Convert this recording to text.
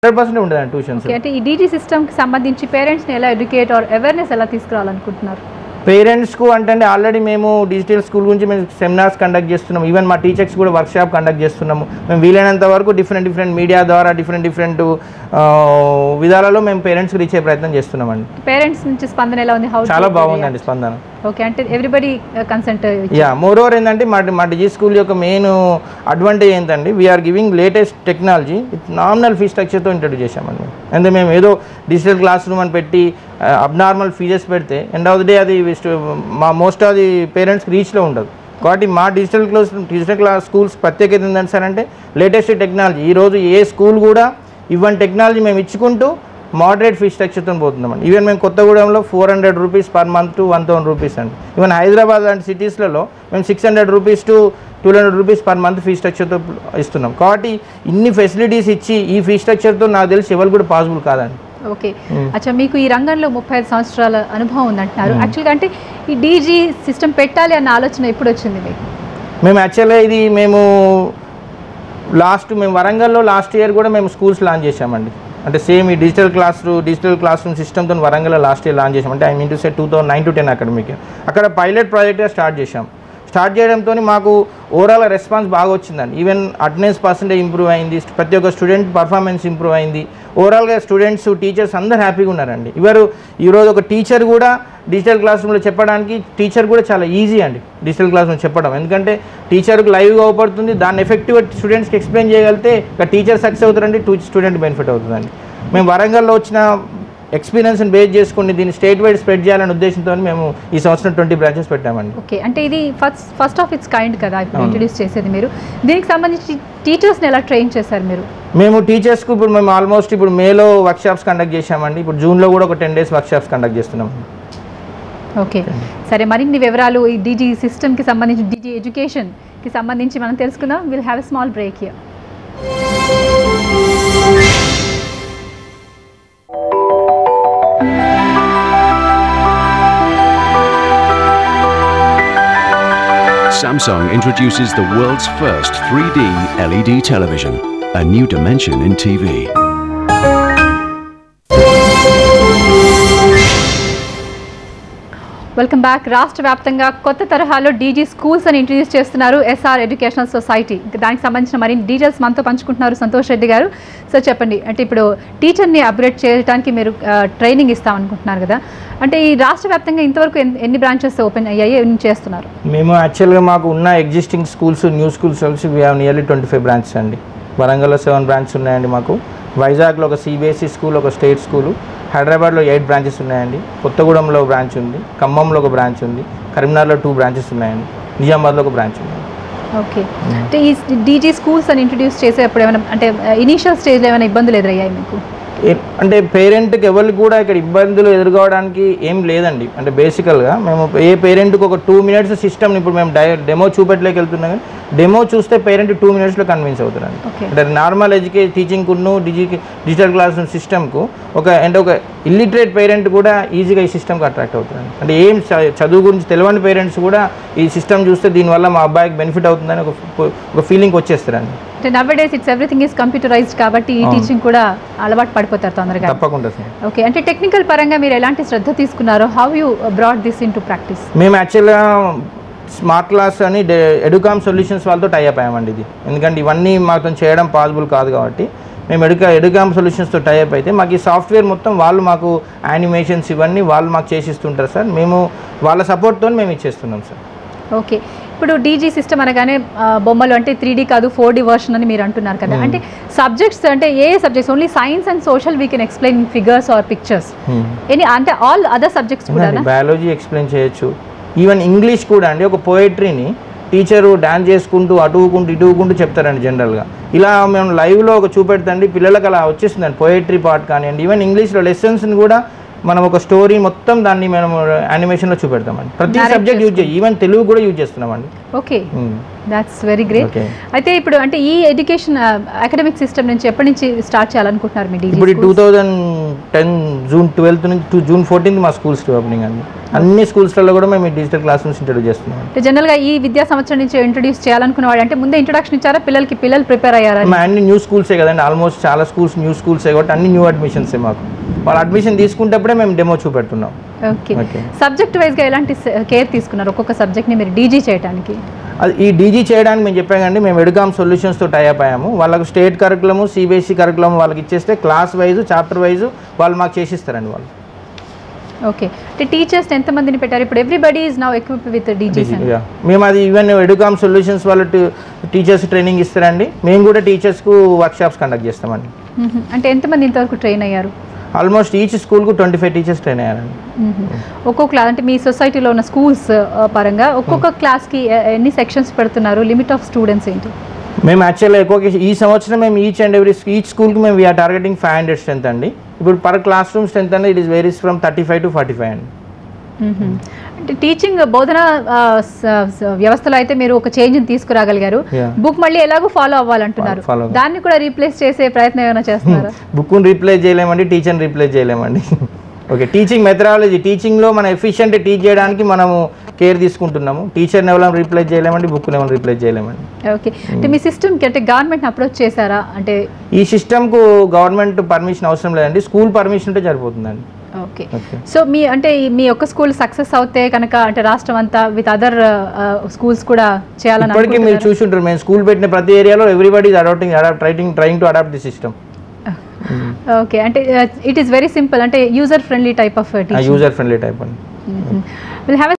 Hundred percent ఉండదండి tuitions okay అంటే ఈ డీజీ సిస్టమ్కి సంబంధించి పేరెంట్స్ని ఎలా ఎడ్యుకేట్ ఆర్ అవేర్నెస్ ఎలా తీసుకురావాలనుకుంటున్నారు పేరెంట్స్కు అంటే ఆల్రెడీ మేము డిజిటల్ స్కూల్ గురించి మేము సెమినార్స్ కండక్ట్ చేస్తున్నాం ఈవెన్ మా టీచర్స్ కూడా వర్క్ షాప్ కండక్ట్ చేస్తున్నాము మేము వీలైనంత వరకు డిఫరెంట్ డిఫరెంట్ మీడియా ద్వారా డిఫరెంట్ డిఫరెంట్ విధాలలో మేము పేరెంట్స్కి రీచ్ అయ్యే ప్రయత్నం చేస్తున్నామండి పేరెంట్స్ నుంచి స్పందన ఎలా ఉంది హౌ చాలా బాగుందండి స్పందన ఓకే అంటే everybody consent ya moreover ఏంటంటే మా మా డిజీ స్కూల్ యొక్క మెయిన్ అడ్వాంటేజ్ ఏంటంటే we're giving latest technology with nominal fee స్ట్రక్చర్తో ఇంట్రడ్యూస్ చేశామండి మేము. అంటే మేము ఏదో డిజిటల్ క్లాస్ రూమ్ అని పెట్టి అబ్నార్మల్ ఫీజెస్ పెడితే ఎండ్ ఆఫ్ ద డే అది stu- మా మోస్ట్ ఆఫ్ ది పేరెంట్స్కి రీచ్లో ఉండదు కాబట్టి మా digital class digital class schools ప్రత్యేకత ఏంటంటే సార్ అంటే లేటెస్ట్ టెక్నాలజీ ఈరోజు ఏ స్కూల్ కూడా ఇవన్నీ టెక్నాలజీ మేము ఇచ్చుకుంటూ మోడరేట్ ఫీ స్ట్రక్చర్తో పోతున్నామండి ఈవెన్ మేము కొత్తగూడెంలో four hundred rupees per month to one thousand rupees అండి ఈవెన్ హైదరాబాద్ లాంటి సిటీస్లలో మేము six hundred rupees to two hundred rupees per month fee స్ట్రక్చర్తో ఇస్తున్నాం కాబట్టి ఇన్ని ఫెసిలిటీస్ ఇచ్చి ఈ ఫీ స్ట్రక్చర్తో నాకు తెలిసి ఎవరు కూడా పాసిబుల్ కాదండి ఓకే అచ్చా మీకు ఈ రంగంలో ముప్పై ఐదు సంవత్సరాల అనుభవం ఉందంటున్నారు యాక్చువల్గా అంటే ఈ డీజీ సిస్టమ్ పెట్టాలి అన్న ఆలోచన ఎప్పుడు వచ్చింది మీకు మేము యాక్చువల్గా ఇది మేము లాస్ట్ మేము వరంగల్లో లాస్ట్ ఇయర్ కూడా మేము స్కూల్స్ లాంచ్ చేసామండి అంటే సేమ్ ఈ digital class room digital class room సిస్టమ్తో వరంగల్లో లాస్ట్ ఇయర్ లాంచ్ చేసాం అంటే I mean to say two thousand nine to ten academic అక్కడ పైలట్ ప్రాజెక్ట్గా స్టార్ట్ చేసాం స్టార్ట్ చేయడంతో మాకు ఓవరాల్ రెస్పాన్స్ బాగా వచ్చిందండి ఈవెన్ అటెండెన్స్ పర్సెంటేజ్ ఇంప్రూవ్ అయింది ప్రతి ఒక్క స్టూడెంట్ పర్ఫార్మెన్స్ ఇంప్రూవ్ అయింది ఓవరాల్గా స్టూడెంట్స్ టీచర్స్ అందరు హ్యాపీగా ఉన్నారండి ఇవారు ఈరోజు ఒక టీచర్ కూడా డిజిటల్ క్లాస్ రూమ్లో చెప్పడానికి టీచర్ కూడా చాలా ఈజీ అండి డిజిటల్ క్లాస్ రూమ్ చెప్పడం ఎందుకంటే టీచర్కి లైవ్గా అవపడుతుంది దాన్ని ఎఫెక్టివ్గా స్టూడెంట్స్కి ఎక్స్ప్లెయిన్ చేయగలిగితే ఇక టీచర్ సక్సెస్ అవుతారండి టూ స్టూడెంట్ బెనిఫిట్ అవుతుందండి మేము వరంగల్లో వచ్చిన ఎక్స్పీరియన్స్ని బేస్ చేసుకుని దీన్ని స్టేట్ వైడ్ స్ప్రెడ్ చేయాలనే ఉద్దేశంతో మేము ఈ సంవత్సరం ట్వంటీ బ్రాంచెస్ పెట్టామండి ఓకే అంటే ఇది first first of its kind కదా ఇప్పుడు అవును. ఇంట్రడ్యూస్ చేసేది మీరు దీనికి సంబంధించి టీచర్స్ని ఎలా ట్రైన్ చేశారు మీరు మేము టీచర్స్కు ఇప్పుడు మేము ఆల్మోస్ట్ ఇప్పుడు మేలో వర్క్షాప్స్ కండక్ట్ చేశామండి ఇప్పుడు జూన్లో కూడా ఒక టెన్ డేస్ వర్క్షాప్స్ కండక్ట్ చేస్తున్నాం ఓకే సరే మరిన్ని వివరాలు ఈ డీజీ సిస్టమ్కి సంబంధించి డీజీ ఎడ్యుకేషన్కి సంబంధించి మనం తెలుసుకుందాం will have a small break here Samsung introduces the world's first 3D LED television, a new dimension in TV. Welcome back రాష్ట్ర వ్యాప్తంగా కొత్త తరహాలో డీజీ స్కూల్స్ అని ఇంట్రడ్యూస్ చేస్తున్నారు ఎస్ఆర్ ఎడ్యుకేషనల్ సొసైటీ ఇంకా దానికి సంబంధించిన మరిన్ని డీటెయిల్స్ మనతో పంచుకుంటున్నారు సంతోష్ రెడ్డి గారు సో చెప్పండి అంటే ఇప్పుడు టీచర్ని అప్గ్రేడ్ చేయడానికి మీరు ట్రైనింగ్ ఇస్తామనుకుంటున్నారు కదా అంటే ఈ రాష్ట్ర వ్యాప్తంగా ఇంతవరకు ఎన్ని- ఎన్ని బ్రాంచెస్ ఓపెన్ అయ్యాయి ఎన్ని చేస్తున్నారు మేము యాక్చువల్గా మాకు ఉన్న ఎగ్జిస్టింగ్ స్కూల్స్ న్యూ స్కూల్స్ కలిసి we have nearly twenty five branches అండి వరంగల్లో సెవెన్ బ్రాంచెస్ ఉన్నాయండి మాకు వైజాగ్లో ఒక సిబిఎస్ఈ స్కూల్ ఒక స్టేట్ స్కూలు హైదరాబాద్లో ఎయిట్ బ్రాంచెస్ ఉన్నాయండి కొత్తగూడెంలో ఒక బ్రాంచ్ ఉంది ఖమ్మంలో ఒక బ్రాంచ్ ఉంది కరీంనగర్లో టూ బ్రాంచెస్ ఉన్నాయండి నిజామాబాద్లో ఒక బ్రాంచ్ ఉంది ఓకే అంటే ఈ డీజీ స్కూల్స్ అని ఇంట్రడ్యూస్ చేసేటప్పుడు ఏమైనా అంటే ఇనీషియల్ స్టేజ్లో ఏమైనా ఇబ్బందులు ఎదురయ్యాయి మీకు ఏ- అంటే పేరెంట్కి ఎవరికి కూడా ఇక్కడ ఇబ్బందులు ఎదుర్కోవడానికి ఏం లేదండి అంటే బేసికల్గా మేము ఏ పేరెంట్కి ఒక టూ మినిట్స్ సిస్టమ్ ఇప్పుడు మేము డై డెమో చూపెట్టలేక వెళ్తున్నాం కానీ డెమో చూస్తే పేరెంట్ టూ మినిట్స్లో కన్విన్స్ అవుతారండి Okay. అంటే నార్మల్ ఎడ్యుకే టీచింగ్కును డిజి డిజిటల్ క్లాస్ రూమ్ సిస్టమ్కు ఒక అంటే ఒక ఇల్లిటరేట్ పేరెంట్ కూడా ఈజీగా ఈ సిస్టమ్కి అట్రాక్ట్ అవుతారండి అంటే ఏం చ- చదువు గురించి తెలియని పేరెంట్స్ కూడా ఈ సిస్టమ్ చూస్తే దీనివల్ల మా అబ్బాయికి బెనిఫిట్ అవుతుందని ఒక ఒక ఫీలింగ్ వచ్చేస్తారండి అంటే now days it's everything is computerized కాబట్టి ఈ అవును. టీచింగ్ కూడా అలవాటు పడిపోతారు తొందరగా తప్పకుండా సార్ ఓకే అంటే టెక్నికల్ పరంగా మీరు ఎలాంటి శ్రద్ధ తీసుకున్నారో how you brought this into practice మేము యాక్చువల్గా స్మార్ట్ క్లాస్ అని డే- ఎడుకామ్ సొల్యూషన్స్ వాళ్ళతో టై అయ్యామండి ఇది ఎందుకంటే ఇవన్నీ మాతో చేయడం పాసిబుల్ కాదు కాబట్టి మేము ఎడుకా ఎడుకామ్ సొల్యూషన్స్తో టై అప్ అయితే మాకు ఈ సాఫ్ట్వేర్ మొత్తం వాళ్ళు మాకు యానిమేషన్స్ ఇవన్నీ వాళ్ళు మాకు చేసిస్తుంటారు సార్ మేము వాళ్ళ సపోర్ట్తో మేము ఇచ్చేస్తున్నాం సార్ ఓకే ఇప్పుడు డీజీ సిస్టమ్ అనగానే ఆ, బొమ్మలు అంటే త్రీ కాదు ఫోర్ డి వర్షన్ అని మీరు అంటున్నారు కదా అంటే సబ్జెక్ట్స్ అంటే ఏ subjects only science and social we can explain figures or pictures any అంటే ఆల్ అదర్ సబ్జెక్ట్స్ కూడా బయాలజీ ఎక్స్ప్లెయిన్ చేయొచ్చు ఈవెన్ ఇంగ్లీష్ కూడా అండి ఒక పోయిటరీని టీచరు డాన్స్ చేసుకుంటూ అటుకుంటూ ఇటుకుంటూ చెప్తారండి జనరల్గా ఇలా మేము లైవ్లో ఒక చూపెడతండి పిల్లలకు అలా వచ్చేస్తుందండి పోయిటరీ పార్ట్ కానివ్వండి ఈవెన్ ఇంగ్లీష్లో లెసన్స్ని కూడా మనం ఒక స్టోరీ మొత్తం దాన్ని మనం యానిమేషన్లో చూపెడతామండి ప్రతి Narrate సబ్జెక్ట్ యూజ్ చేయి ఈవెన్ తెలుగు కూడా యూజ్ చేస్తున్నామండి okay Hmm. That's very great Okay. అయితే ఇప్పుడు అంటే ఈ ఎడ్యుకేషన్ అకాడమిక్ సిస్టమ్ నుంచి ఎప్పటి నుంచి స్టార్ట్ చేయాలనుకుంటున్నారు మీ ఇప్పుడు digi two thousand ten June twelfth నుంచి టూ జూన్ ఫోర్టీన్త్ మా స్కూల్స్ ఓపెనింగ్ అండి అన్ని స్కూల్స్లలో కూడా మేము ఈ డిజిటల్ క్లాస్ రూమ్స్ ఇంట్రడ్యూస్ చేస్తున్నాం అంటే జనరల్గా ఈ విద్యా సంవత్సరం నుంచి ఇంట్రొడ్యూస్ చేయాలనుకున్న వాడు అంటే ముందే ఇంట్రొడక్షన్ ఇచ్చారా పిల్లలకి పిల్లలు ప్రిపేర్ అయ్యారా మా అన్ని న్యూ స్కూల్సే కదండి ఆల్మోస్ట్ చాలా స్కూల్స్ న్యూ స్కూల్సే కాబట్టి అన్ని న్యూ అడ్మిషన్సే మాకు వాళ్ళు అడ్మిషన్ తీసుకుంటప్పుడే మేము డెమో చూపెడుతున్నాం ఓకే Okay. సబ్జెక్ట్ వైజ్గా ఎలాంటి కేర్ తీసుకున్నారు ఒక్కొక్క సబ్జెక్ట్ని మీరు డీజీ చేయడానికి అది ఈ డీజీ చేయడానికి మేము చెప్పాం కండి మేము ఎడుగామ్ సొల్యూషన్స్తో టైప్ అయ్యాము వాళ్ళకు స్టేట్ కరికులము సిబిఎస్ఈ కరికులం వాళ్ళకి ఇచ్చేస్తే క్లాస్ వైజ్ చాప్టర్ వైజ్ వాళ్ళు మాకు చేసిస్తారండి వాళ్ళు ఓకే అంటే టీచర్స్ ఎంతమందిని పెట్టారు ఇప్పుడు everybody is now equip with digis digi yeah. మేము అది ఈవెన్ ఎడుగామ్ సొల్యూషన్స్ వాళ్ళు టీచర్స్ ట్రైనింగ్ ఇస్తారండి మేము కూడా టీచర్స్కు వర్క్షాప్స్ కండక్ట్ చేస్తామండి అంటే ఎంతమంది ఇంతవరకు ట్రైన్ అయ్యారు ఆల్మోస్ట్ ఈచ్ స్కూల్కు ట్వంటీ ఫైవ్ టీచర్స్ ట్రైన్ అయ్యారండి మ్మ్. ఒక్కొక్క క్లాస్ అంటే మీ సొసైటీలో ఉన్న స్కూల్స్ పరంగా ఒక్కొక్క క్లాస్కి ఎన్ని సెక్షన్స్ పెడుతున్నారు లిమిట్ ఆఫ్ స్టూడెంట్స్ ఏంటి మేము యాక్చువల్గా ఎక్కువ ఈ సంవత్సరం మేము ఈచ్ అండ్ ఎవ్రీ ఈచ్ స్కూల్కి మేము we are targeting five hundred strength అండి ఇప్పుడు పర్ క్లాస్ రూమ్ స్ట్రెంత్ అనేది it is varies from thirty five to forty five అండి మ్మ్. అంటే టీచింగ్ బోధన ఆ, స- స- వ్యవస్థలో అయితే మీరు ఒక చేంజ్ తీసుకురాగలిగారు Yeah. బుక్ మళ్ళీ ఎలాగో ఫాలో అవ్వాలంటున్నారు Follow అవ్వాలి. దాన్ని కూడా రీప్లేస్ చేసే ప్రయత్నం ఏమైనా చేస్తున్నారా బుక్ను రీప్లేస్ చేయలేమండి టీచర్ని రీప్లేస్ చేయలేమండి ఓకే టీచింగ్ మెథడాలజీ టీచింగ్లో మనం ఎఫిషియెంట్ టీచ్ చేయడానికి మనము కేర్ తీసుకుంటున్నాము టీచర్ని ఎవరైనా రీప్లేస్ చేయలేమండి బుక్ని ఎవరైనా రీప్లేస్ చేయలేమండి ఓకే అంటే మీ సిస్టమ్కి అంటే గవర్నమెంట్ అప్రోచ్ చేశారా అంటే ఈ సిస్టమ్కు గవర్నమెంట్ పర్మిషన్ అవసరం లేదండి స్కూల్ పర్మిషన్ ఉంటే సరిపోతుందండి ఓకే ఓకే సో మీ అంటే ఈ- మీ ఒక్క స్కూల్ సక్సెస్ అవుతే కనుక అంటే రాష్ట్రం అంతా విత్ అదర్ స్కూల్స్ కూడా చేయాలని ఇప్పటికీ మీరు అనుకుంటున్నారా? చూసుంటారు మేము స్కూల్ పెట్టిన ప్రతి ఏరియాలో everybody adapting adapt trying trying to adapt the system okay అంటే ఇట్ ఈస్ వెరీ సింపుల్ అంటే user friendly type of teaching user friendly type అండి విల్ హ్యావ్